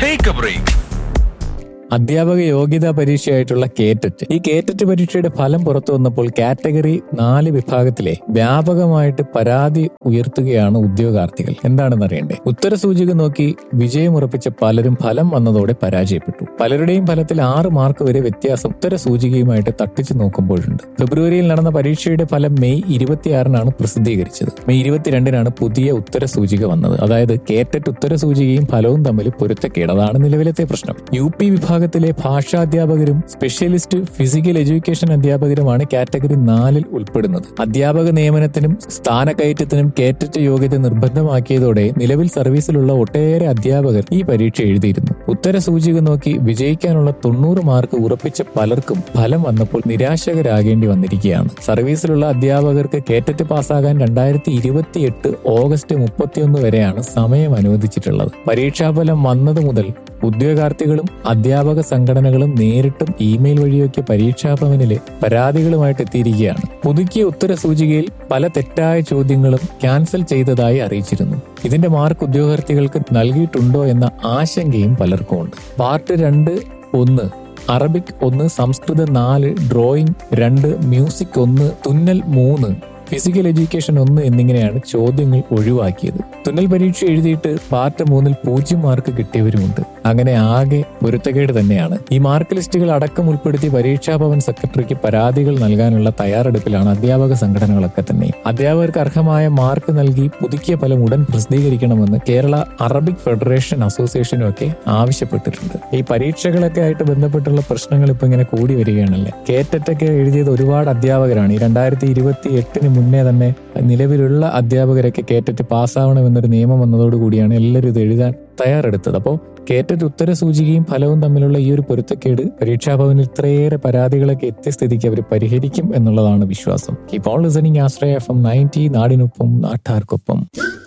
Take a break. അധ്യാപക യോഗ്യതാ പരീക്ഷയായിട്ടുള്ള കേറ്ററ്റ് ഈ കേറ്ററ്റ് പരീക്ഷയുടെ ഫലം പുറത്തു വന്നപ്പോൾ കാറ്റഗറി നാല് വിഭാഗത്തിലെ വ്യാപകമായിട്ട് പരാതി ഉയർത്തുകയാണ് ഉദ്യോഗാർത്ഥികൾ എന്താണെന്ന് അറിയണ്ടേ ഉത്തരസൂചിക നോക്കി വിജയമുറപ്പിച്ച പലരും ഫലം വന്നതോടെ പരാജയപ്പെട്ടു പലരുടെയും ഫലത്തിൽ ആറ് മാർക്ക് വരെ വ്യത്യാസം ഉത്തരസൂചികയുമായിട്ട് തട്ടിച്ചു നോക്കുമ്പോഴുണ്ട് ഫെബ്രുവരിയിൽ നടന്ന പരീക്ഷയുടെ ഫലം മെയ് ഇരുപത്തിയാറിനാണ് പ്രസിദ്ധീകരിച്ചത് മെയ് ഇരുപത്തിരണ്ടിനാണ് പുതിയ ഉത്തരസൂചിക വന്നത് അതായത് കേറ്ററ്റ് ഉത്തരസൂചികയും ഫലവും തമ്മിൽ പൊരുത്തക്കേട് അതാണ് നിലവിലത്തെ പ്രശ്നം യു പി വിഭാഗത്തിലെ ഭാഷാധ്യാപകരും സ്പെഷ്യലിസ്റ്റ് ഫിസിക്കൽ എഡ്യൂക്കേഷൻ അധ്യാപകരുമാണ് കാറ്റഗറി നാലിൽ ഉൾപ്പെടുന്നത് അധ്യാപക നിയമനത്തിനും സ്ഥാനക്കയറ്റത്തിനും കേറ്ററ്റ് യോഗ്യത നിർബന്ധമാക്കിയതോടെ നിലവിൽ സർവീസിലുള്ള ഒട്ടേറെ അധ്യാപകർ ഈ പരീക്ഷ എഴുതിയിരുന്നു ഉത്തരസൂചിക നോക്കി വിജയിക്കാനുള്ള തൊണ്ണൂറ് മാർക്ക് ഉറപ്പിച്ച പലർക്കും ഫലം വന്നപ്പോൾ നിരാശകരാകേണ്ടി വന്നിരിക്കുകയാണ് സർവീസിലുള്ള അധ്യാപകർക്ക് കേറ്ററ്റ് പാസ്സാകാൻ രണ്ടായിരത്തി ഇരുപത്തിയെട്ട് ഓഗസ്റ്റ് മുപ്പത്തിയൊന്ന് വരെയാണ് സമയം അനുവദിച്ചിട്ടുള്ളത് പരീക്ഷാഫലം വന്നത് മുതൽ ഉദ്യോഗാർത്ഥികളും അധ്യാപക സംഘടനകളും നേരിട്ടും ഇമെയിൽ വഴിയൊക്കെ പരീക്ഷാഭവനിലെ പരാതികളുമായിട്ട് എത്തിയിരിക്കുകയാണ് പുതുക്കിയ ഉത്തരസൂചികയിൽ പല തെറ്റായ ചോദ്യങ്ങളും ക്യാൻസൽ ചെയ്തതായി അറിയിച്ചിരുന്നു ഇതിന്റെ മാർക്ക് ഉദ്യോഗാർത്ഥികൾക്ക് നൽകിയിട്ടുണ്ടോ എന്ന ആശങ്കയും പലർക്കും ഉണ്ട് പാർട്ട് രണ്ട് ഒന്ന് അറബിക് ഒന്ന് സംസ്കൃതം നാല് ഡ്രോയിങ് രണ്ട് മ്യൂസിക് ഒന്ന് തുന്നൽ മൂന്ന് ഫിസിക്കൽ എഡ്യൂക്കേഷൻ ഒന്ന് എന്നിങ്ങനെയാണ് ചോദ്യങ്ങൾ ഒഴിവാക്കിയത് തുന്നൽ പരീക്ഷ എഴുതിയിട്ട് പാർട്ട് മൂന്നിൽ പൂജ്യം മാർക്ക് കിട്ടിയവരുമുണ്ട് അങ്ങനെ ആകെ പൊരുത്തക്കേട് തന്നെയാണ് ഈ മാർക്ക് ലിസ്റ്റുകൾ അടക്കം ഉൾപ്പെടുത്തി പരീക്ഷാഭവൻ സെക്രട്ടറിക്ക് പരാതികൾ നൽകാനുള്ള തയ്യാറെടുപ്പിലാണ് അധ്യാപക സംഘടനകളൊക്കെ തന്നെ അധ്യാപകർക്ക് അർഹമായ മാർക്ക് നൽകി പുതുക്കിയ ഫലം ഉടൻ പ്രസിദ്ധീകരിക്കണമെന്ന് കേരള അറബിക് ഫെഡറേഷൻ അസോസിയേഷനും ഒക്കെ ആവശ്യപ്പെട്ടിട്ടുണ്ട് ഈ പരീക്ഷകളൊക്കെ ആയിട്ട് ബന്ധപ്പെട്ടുള്ള പ്രശ്നങ്ങൾ ഇപ്പൊ ഇങ്ങനെ കൂടി വരികയാണല്ലേ കേറ്ററ്റൊക്കെ എഴുതിയത് ഒരുപാട് അധ്യാപകരാണ് ഈ രണ്ടായിരത്തി ഇരുപത്തി എട്ടിന് മുന്നേ തന്നെ നിലവിലുള്ള അധ്യാപകരൊക്കെ കേറ്ററ്റ് പാസ്സാവണമെന്നൊരു നിയമം വന്നതോടുകൂടിയാണ് എല്ലാവരും ഇത് എഴുതാൻ തയ്യാറെടുത്തത് അപ്പോൾ കേറ്ററ്റ് ഉത്തര സൂചികയും ഫലവും തമ്മിലുള്ള ഈ ഒരു പൊരുത്തക്കേട് പരീക്ഷാഭവനിൽ ഇത്രയേറെ പരാതികളൊക്കെ എത്തിയ സ്ഥിതിക്ക് അവർ പരിഹരിക്കും എന്നുള്ളതാണ് വിശ്വാസം ഇപ്പോൾ listening Ashraya F M ninety നാടിനൊപ്പം നാട്ടാർക്കൊപ്പം